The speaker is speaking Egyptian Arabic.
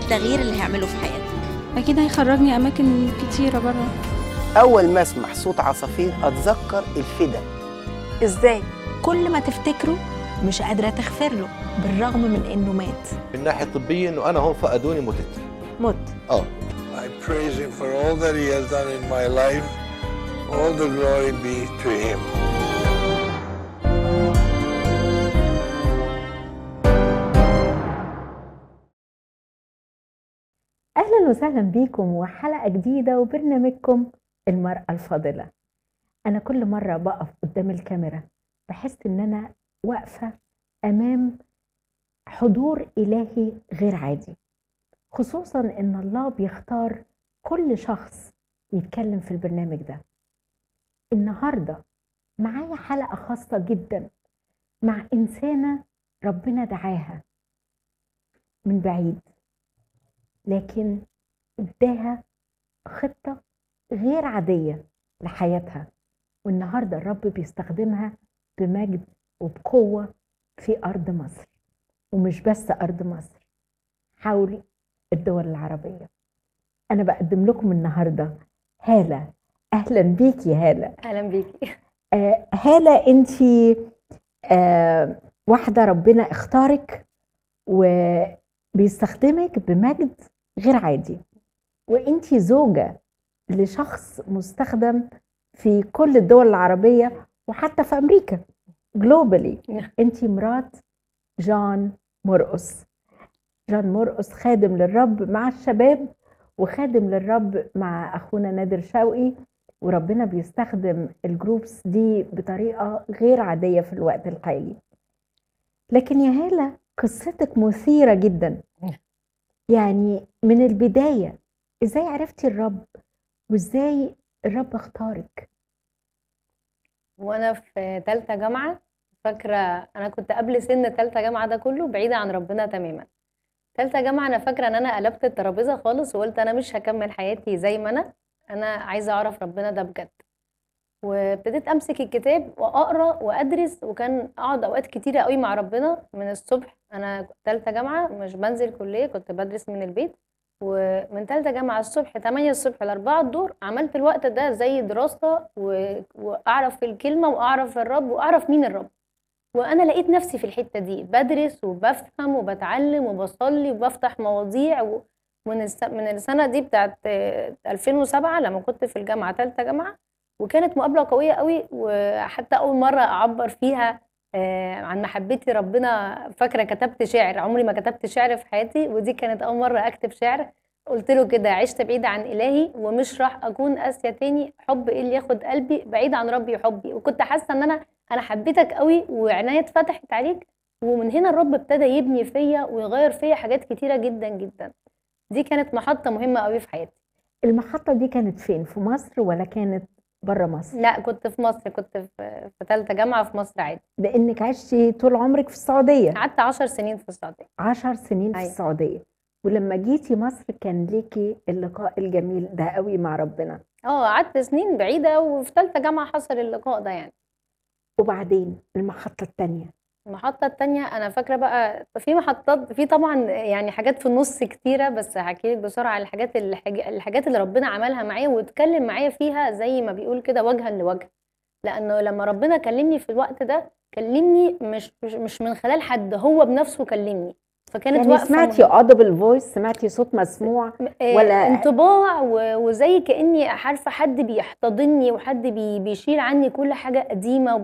التغيير اللي هيعمله في حياتي اكيد هيخرجني اماكن كتيره بره اول ما اسمع صوت عصافير اتذكر الفدا ازاي كل ما تفتكره مش قادرة تغفر له بالرغم من انه مات من الناحيه الطبيه انه انا هون فقدوني متت مت اه I praise him for all that he has done in my life. All the glory be to him. أهلا وسهلا بيكم وحلقة جديدة وبرنامجكم المرأة الفاضلة أنا كل مرة بقف قدام الكاميرا بحس إن أنا واقفة أمام حضور إلهي غير عادي خصوصا إن الله بيختار كل شخص يتكلم في البرنامج ده النهاردة معايا حلقة خاصة جدا مع إنسانة ربنا دعاها من بعيد لكن اداها خطة غير عادية لحياتها والنهاردة الرب بيستخدمها بمجد وبقوة في أرض مصر ومش بس أرض مصر حول الدول العربية أنا بقدم لكم النهاردة هالة أهلا بيكي يا هالة اهلا بيكي آه هالة أنت آه واحدة ربنا اختارك وبيستخدمك بمجد غير عادي وانت زوجة لشخص مستخدم في كل الدول العربية وحتى في أمريكا جلوبالي انت مرات جان مرقس جان مرقس خادم للرب مع الشباب وخادم للرب مع أخونا نادر شوقي وربنا بيستخدم الجروبس دي بطريقة غير عادية في الوقت الحالي لكن يا هالة قصتك مثيرة جدا يعني من البداية ازاي عرفتي الرب وازاي الرب اختارك وانا في تالتة جامعة فاكرة انا كنت قبل سن تالتة جامعة ده كله بعيدة عن ربنا تماما تالتة جامعة انا فاكرة ان انا قلبت الترابيزة خالص وقلت انا مش هكمل حياتي زي ما انا انا عايزة اعرف ربنا ده بجد وابتديت امسك الكتاب واقرا وادرس وكان اقعد اوقات كتيره قوي مع ربنا من الصبح انا تالتة جامعه مش بنزل كليه كنت بدرس من البيت ومن تالتة جامعه الصبح 8 الصبح ل 4 الظهر عملت الوقت ده زي دراسه و... واعرف في الكلمه واعرف الرب واعرف مين الرب وانا لقيت نفسي في الحته دي بدرس وبفهم وبتعلم وبصلي وبفتح مواضيع و... من الس... من السنه دي بتاعت آه، 2007 لما كنت في الجامعه تالتة جامعه وكانت مقابله قويه قوي وحتى اول مره اعبر فيها آه، عن محبتي ربنا فاكره كتبت شعر عمري ما كتبت شعر في حياتي ودي كانت اول مره اكتب شعر قلت له كده عشت بعيد عن الهي ومش راح اكون قاسيه تاني حب ايه اللي ياخد قلبي بعيد عن ربي وحبي وكنت حاسه ان انا انا حبيتك قوي وعناية اتفتحت عليك ومن هنا الرب ابتدى يبني فيا ويغير فيا حاجات كتيره جدا جدا دي كانت محطه مهمه قوي في حياتي المحطة دي كانت فين في مصر ولا كانت بره مصر لا كنت في مصر كنت في في ثالثه جامعه في مصر عادي لانك عشتي طول عمرك في السعودية قعدت 10 سنين في السعوديه عشر سنين في أيوة. السعودية ولما جيتي مصر كان ليكي اللقاء الجميل ده قوي مع ربنا اه قعدت سنين بعيده وفي ثالثه جامعه حصل اللقاء ده يعني وبعدين المحطة التانية المحطه التانية انا فاكره بقى في محطات في طبعا يعني حاجات في النص كتيره بس هحكي لك بسرعه الحاجات الحاج- الحاجات اللي ربنا عملها معايا واتكلم معايا فيها زي ما بيقول كده وجها لوجه لانه لما ربنا كلمني في الوقت ده كلمني مش مش- مش من خلال حد هو بنفسه كلمني فكانت يعني واقفه سمعتي audible voice سمعتي صوت مسموع آه، ولا- انطباع و- وزي كاني عارفه حد بيحتضني وحد بي- بيشيل عني كل حاجه قديمه